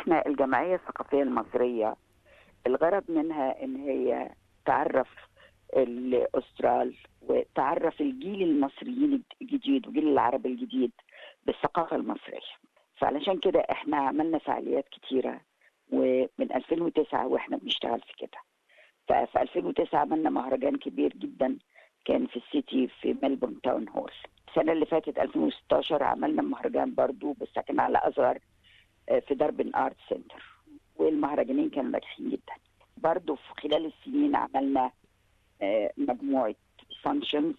احنا الجمعيه الثقافيه المصريه الغرض منها ان هي تعرف الاسترال وتعرف الجيل المصريين الجديد وجيل العرب الجديد بالثقافه المصريه فعلشان كده احنا عملنا فعاليات كتيره ومن 2009 واحنا بنشتغل في كده ففي 2009 عملنا مهرجان كبير جدا كان في السيتي في ملبورن تاون هول السنة اللي فاتت 2016 عملنا مهرجان برضو بس كان على أصغر في دربن آرت سنتر والمهرجانين كانوا ناجحين جدا برضو في خلال السنين عملنا مجموعة فانكشنز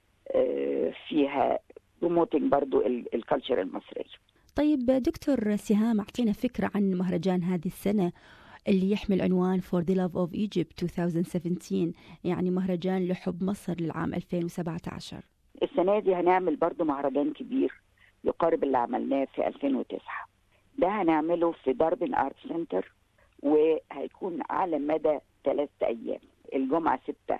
فيها بروموتنج برضو الكالتشر المصرية طيب دكتور سهام أعطينا فكرة عن مهرجان هذه السنة اللي يحمل عنوان For the Love of Egypt 2017 يعني مهرجان لحب مصر للعام 2017 السنة دي هنعمل برضو مهرجان كبير يقارب اللي عملناه في 2009 ده هنعمله في داربن آرت سنتر وهيكون على مدى ثلاثة أيام الجمعة ستة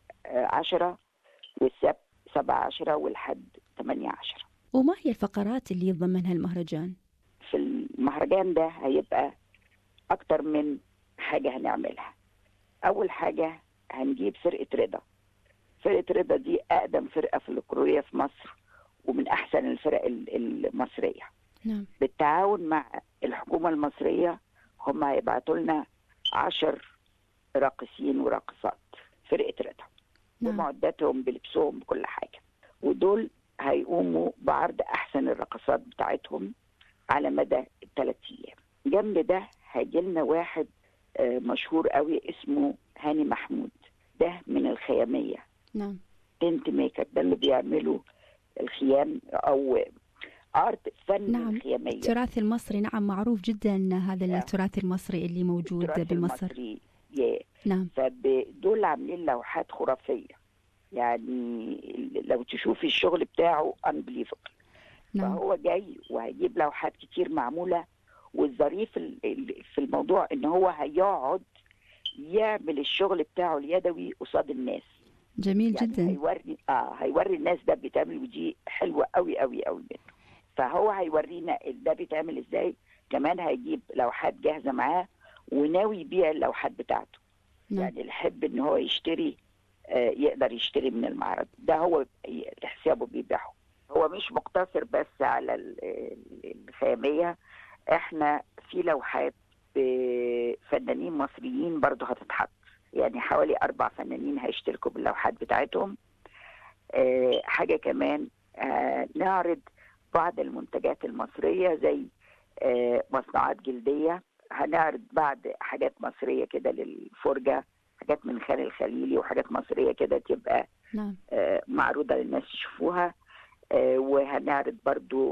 عشرة والسبت سبعة عشرة والحد ثمانية عشرة وما هي الفقرات اللي يتضمنها المهرجان؟ في المهرجان ده هيبقى أكتر من حاجة هنعملها أول حاجة هنجيب فرقة رضا فرقة رضا دي أقدم فرقة فلكلورية في مصر ومن أحسن الفرق المصرية نعم. بالتعاون مع الحكومة المصرية هم هيبعتوا لنا عشر راقصين وراقصات فرقة رضا نعم. بمعداتهم بلبسهم بكل حاجة ودول هيقوموا بعرض أحسن الرقصات بتاعتهم على مدى الثلاث أيام جنب ده هيجي لنا واحد مشهور قوي اسمه هاني محمود ده من الخيامية نعم تنت ميكر ده اللي بيعملوا الخيام أو ارت فن نعم. الخيامية التراث المصري نعم معروف جدا هذا التراث المصري اللي موجود التراث بمصر المصري yeah. نعم فدول عاملين لوحات خرافية يعني لو تشوفي الشغل بتاعه unbelievable نعم فهو جاي وهيجيب لوحات كتير معمولة والظريف في الموضوع ان هو هيقعد يعمل الشغل بتاعه اليدوي قصاد الناس جميل يعني جدا هيوري اه هيوري الناس ده بيتعمل ودي حلوه قوي قوي قوي منه فهو هيورينا ده بيتعمل ازاي كمان هيجيب لوحات جاهزه معاه وناوي يبيع اللوحات بتاعته نعم. يعني اللي يحب ان هو يشتري آه يقدر يشتري من المعرض ده هو حسابه بيبيعه هو مش مقتصر بس على الخياميه احنا في لوحات بفنانين مصريين برضه هتتحط يعني حوالي أربع فنانين هيشتركوا باللوحات بتاعتهم أه حاجة كمان أه نعرض بعض المنتجات المصرية زي أه مصنوعات جلدية هنعرض بعض حاجات مصرية كده للفرجة حاجات من خان الخليلي وحاجات مصرية كده تبقى نعم. أه معروضة للناس يشوفوها أه وهنعرض برضو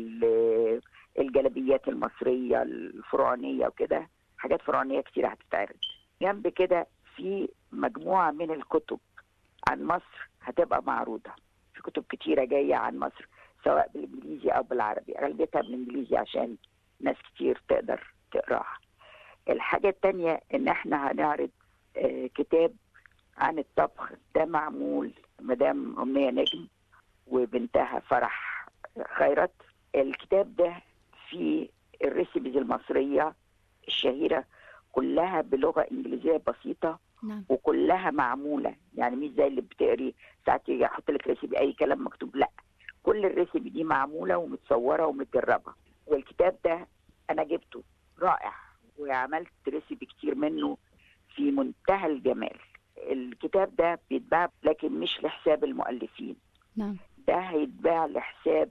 الجلبيات المصرية الفرعونية وكده حاجات فرعونية كتير هتتعرض جنب كده في مجموعة من الكتب عن مصر هتبقى معروضة في كتب كتيرة جاية عن مصر سواء بالإنجليزي أو بالعربي أغلبيتها بالإنجليزي عشان ناس كتير تقدر تقراها الحاجة التانية إن إحنا هنعرض آه كتاب عن الطبخ ده معمول مدام أمنية نجم وبنتها فرح خيرت الكتاب ده فيه الريسيبيز المصرية الشهيرة كلها بلغه انجليزيه بسيطه نعم. وكلها معموله يعني مش زي اللي بتقري ساعات يحط لك ريسيبي اي كلام مكتوب لا كل الريسيبي دي معموله ومتصوره ومتدربه والكتاب ده انا جبته رائع وعملت ريسيبي كتير منه في منتهى الجمال الكتاب ده بيتباع لكن مش لحساب المؤلفين نعم ده هيتباع لحساب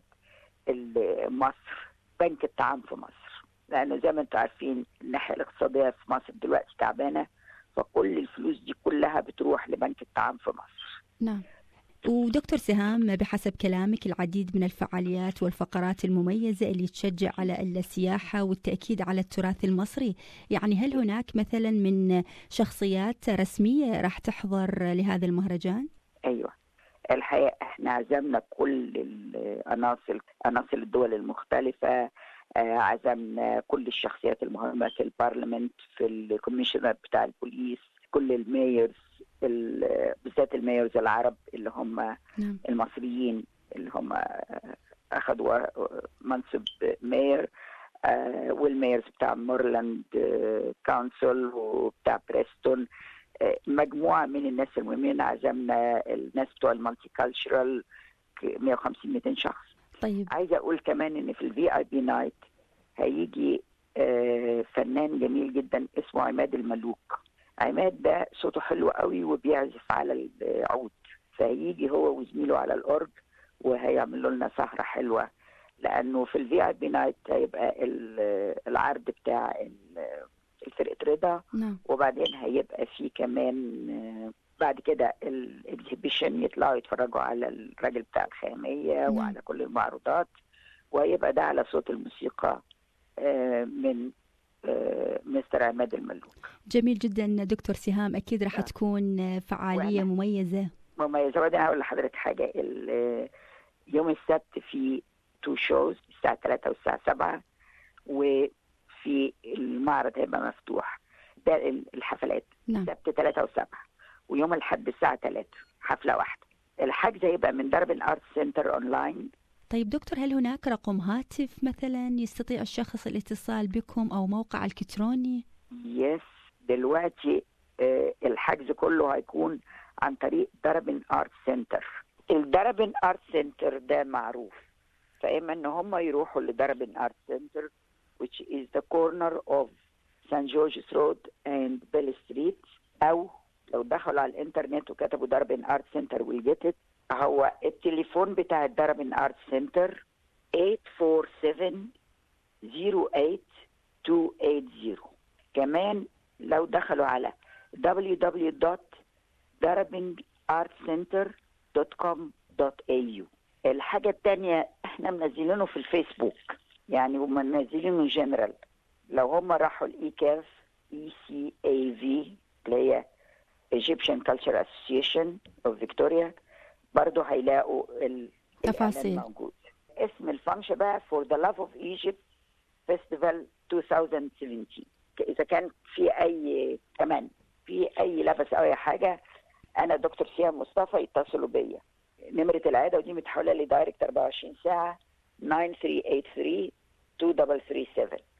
مصر بنك الطعام في مصر لانه زي ما انتم عارفين الناحيه الاقتصاديه في مصر دلوقتي تعبانه فكل الفلوس دي كلها بتروح لبنك الطعام في مصر. نعم. ودكتور سهام بحسب كلامك العديد من الفعاليات والفقرات المميزة اللي تشجع على السياحة والتأكيد على التراث المصري يعني هل هناك مثلا من شخصيات رسمية راح تحضر لهذا المهرجان؟ أيوة الحقيقة احنا عزمنا كل العناصر عناصر الدول المختلفة عزمنا كل الشخصيات المهمة في البرلمنت في الكوميشنر بتاع البوليس كل الميرز بالذات الميرز العرب اللي هم نعم. المصريين اللي هم اخذوا منصب مير آه والميرز بتاع مورلاند آه كونسل وبتاع بريستون آه مجموعه من الناس المهمين عزمنا الناس بتوع المالتي كالتشرال 150 200 شخص طيب عايزه اقول كمان ان في الفي اي بي نايت هيجي آه فنان جميل جدا اسمه عماد الملوك عماد ده صوته حلو قوي وبيعزف على العود فهيجي هو وزميله على الاورج وهيعملوا لنا سهره حلوه لانه في الفي اي بي نايت هيبقى العرض بتاع الفرقه رضا نعم وبعدين هيبقى في كمان بعد كده الاكزيبيشن يطلعوا يتفرجوا على الراجل بتاع الخياميه نعم. وعلى كل المعروضات وهيبقى ده على صوت الموسيقى من مستر عماد الملوك جميل جدا دكتور سهام اكيد راح نعم. تكون فعاليه وأنا- مميزه مميزه وبعدين هقول لحضرتك حاجه ال- يوم السبت في تو شوز الساعه 3 والساعه 7 وفي المعرض هيبقى مفتوح ده ال- الحفلات نعم السبت 3 و7 ويوم الاحد الساعه 3 حفله واحده الحجز هيبقى من درب الارت سنتر اونلاين طيب دكتور هل هناك رقم هاتف مثلا يستطيع الشخص الاتصال بكم او موقع الكتروني يس دلوقتي آه، الحجز كله هيكون عن طريق دربن ارت سنتر الدربن ارت سنتر ده معروف فاما ان هم يروحوا لدربن ارت سنتر which is the corner of St. George's Road and Bell Street او لو دخلوا على الانترنت وكتبوا دربن ارت سنتر will get it هو التليفون بتاع الدربن ارت سنتر 847 08280 كمان لو دخلوا على www.darabinartcenter.com.au الحاجة التانية احنا منزلينه في الفيسبوك يعني هم منزلينه جنرال لو هم راحوا الاي كاف اي سي اي في اللي هي Egyptian Culture Association of Victoria برضه هيلاقوا ال- تفاصيل. الإعلان موجود اسم الفانكشن بقى For the Love of Egypt Festival 2017 اذا كان في اي كمان في اي لبس او اي حاجه انا دكتور سيام مصطفى يتصلوا بيا نمره العياده ودي متحوله لي دايركت 24 ساعه 9383 2337